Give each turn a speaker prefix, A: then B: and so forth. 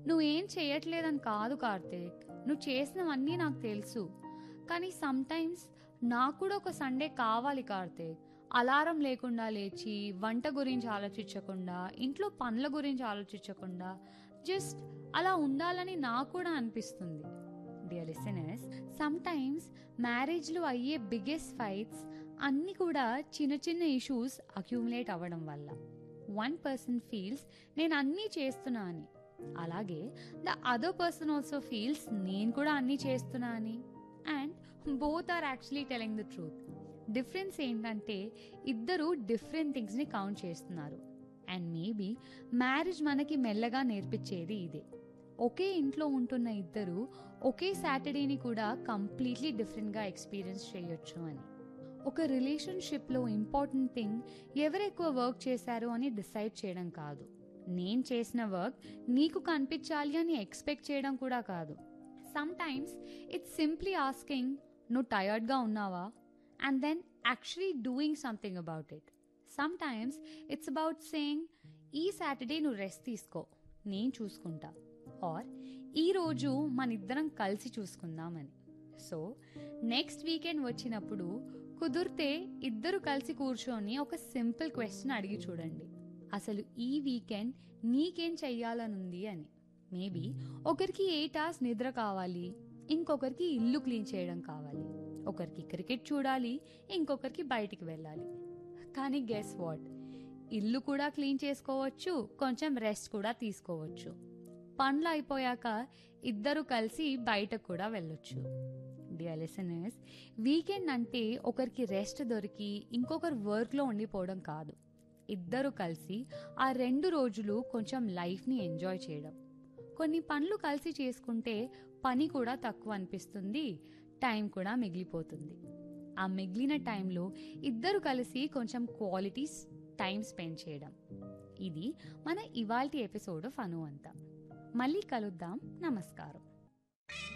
A: నువ్వేం చేయట్లేదని కాదు కార్తీక్ నువ్వు చేసినవన్నీ నాకు తెలుసు కానీ సమ్టైమ్స్ నాకు కూడా ఒక సండే కావాలి కార్తీక్ అలారం లేకుండా లేచి వంట గురించి ఆలోచించకుండా ఇంట్లో పనుల గురించి ఆలోచించకుండా జస్ట్ అలా ఉండాలని నాకు కూడా అనిపిస్తుంది డియర్ లిసనర్స్ సమ్టైమ్స్ మ్యారేజ్లో అయ్యే బిగ్గెస్ట్ ఫైట్స్ అన్నీ కూడా చిన్న చిన్న ఇష్యూస్ అక్యూములేట్ అవ్వడం వల్ల వన్ పర్సన్ ఫీల్స్ నేను అన్నీ చేస్తున్నా అని అలాగే the other person also feels నేను కూడా అన్నీ చేస్తున్నా అని and both are actually telling the truth difference ఏంటంటే ఇద్దరు డిఫరెంట్ థింగ్స్ని కౌంట్ చేస్తున్నారు అండ్ మేబీ మ్యారేజ్ మనకి మెల్లగా నేర్పించేది ఇదే ఒకే ఇంట్లో ఉంటున్న ఇద్దరు ఒకే సాటర్డేని కూడా కంప్లీట్లీ డిఫరెంట్గా ఎక్స్పీరియన్స్ చేయొచ్చు అని ఒక రిలేషన్షిప్లో ఇంపార్టెంట్ థింగ్ ఎవరు ఎక్కువ వర్క్ చేశారు అని డిసైడ్ చేయడం కాదు నేను చేసిన వర్క్ నీకు కనిపించాలి అని ఎక్స్పెక్ట్ చేయడం కూడా కాదు sometimes it's simply asking నువ్వు టయర్డ్గా ఉన్నావా and then actually doing something about it sometimes it's about saying ఈ సాటర్డే నువ్వు రెస్ట్ తీసుకో నేను చూసుకుంటా ఆర్ ఈరోజు మన ఇద్దరం కలిసి చూసుకుందామని సో నెక్స్ట్ వీకెండ్ వచ్చినప్పుడు కుదిరితే ఇద్దరు కలిసి కూర్చొని ఒక సింపుల్ క్వశ్చన్ అడిగి చూడండి అసలు ఈ వీకెండ్ నీకేం చెయ్యాలనుంది అని మేబీ ఒకరికి ఎయిట్ అవర్స్ నిద్ర కావాలి ఇంకొకరికి ఇల్లు క్లీన్ చేయడం కావాలి ఒకరికి క్రికెట్ చూడాలి ఇంకొకరికి బయటికి వెళ్ళాలి కానీ గెస్ వాట్ ఇల్లు కూడా క్లీన్ చేసుకోవచ్చు కొంచెం రెస్ట్ కూడా తీసుకోవచ్చు పనులు అయిపోయాక ఇద్దరు కలిసి బయటకు కూడా వెళ్ళొచ్చు డియర్ లిసనర్స్ వీకెండ్ అంటే ఒకరికి రెస్ట్ దొరికి ఇంకొకరు వర్క్లో ఉండిపోవడం కాదు ఇద్దరు కలిసి ఆ రెండు రోజులు కొంచెం లైఫ్ని ఎంజాయ్ చేయడం కొన్ని పనులు కలిసి చేసుకుంటే పని కూడా తక్కువ అనిపిస్తుంది టైం కూడా మిగిలిపోతుంది ఆ మిగిలిన టైంలో ఇద్దరు కలిసి కొంచెం క్వాలిటీస్ టైం స్పెండ్ చేయడం ఇది మన ఇవాల్టి ఎపిసోడ్ ఆఫ్ అను అంతా మళ్ళీ కలుద్దాం నమస్కారం